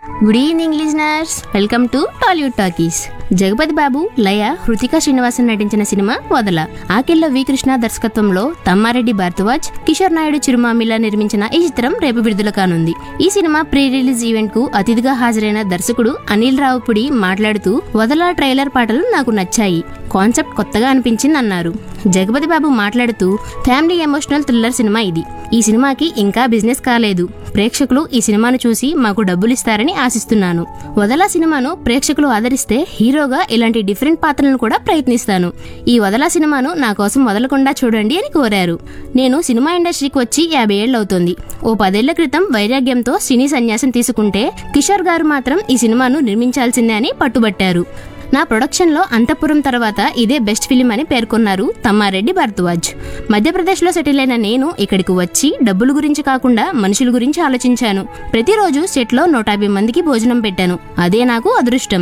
good evening listeners welcome to Tollywood talkies Jagapathi Babu Laya Hrithika Srinivasan నటించిన సినిమా వదల ఆకెళ్ళ వి కృష్ణ దర్శకత్వంలో తమ్మారెడ్డి భారద్వాజ్ కిషోర్ నాయుడు చిరుమామిలా నిర్మించిన ఈ చిత్రం రేపు విడుదల కానుంది ఈ సినిమా ప్రీ రిలీజ్ ఈవెంట్ కు అతిథిగా హాజరైన దర్శకుడు అనిల్ రావుపుడి మాట్లాడుతూ వదల ట్రైలర్ పాటలు నాకు నచ్చాయి కాన్సెప్ట్ కొత్తగా అనిపించింది అన్నారు జగపతి బాబు మాట్లాడుతూ ఫ్యామిలీ ఎమోషనల్ థ్రిల్లర్ సినిమా ఇది ఈ సినిమాకి ఇంకా బిజినెస్ కాలేదు ప్రేక్షకులు ఈ సినిమాను చూసి మాకు డబ్బులు ఇస్తారని ఆశిస్తున్నాను వదల సినిమాను ప్రేక్షకులు ఆదరిస్తే హీరోగా ఇలాంటి డిఫరెంట్ పాత్రలను కూడా ప్రయత్నిస్తాను ఈ వదల సినిమాను నా కోసం వదలకుండా చూడండి అని కోరారు నేను సినిమా ఇండస్ట్రీకి వచ్చి యాభై ఏళ్ళు అవుతుంది ఓ పదేళ్ల క్రితం వైరాగ్యంతో సినీ సన్యాసం తీసుకుంటే కిషోర్ గారు మాత్రం ఈ సినిమాను నిర్మించాల్సిందే అని పట్టుబట్టారు నా ప్రొడక్షన్లో అంతఃపురం తర్వాత ఇదే బెస్ట్ ఫిలిం అని పేర్కొన్నారు తమ్మారెడ్డి భరద్వాజ్ మధ్యప్రదేశ్లో సెటిల్ అయిన నేను ఇక్కడికి వచ్చి డబ్బుల గురించి కాకుండా మనుషుల గురించి ఆలోచించాను ప్రతిరోజు సెట్లో నూట యాభై మందికి భోజనం పెట్టాను అదే నాకు అదృష్టం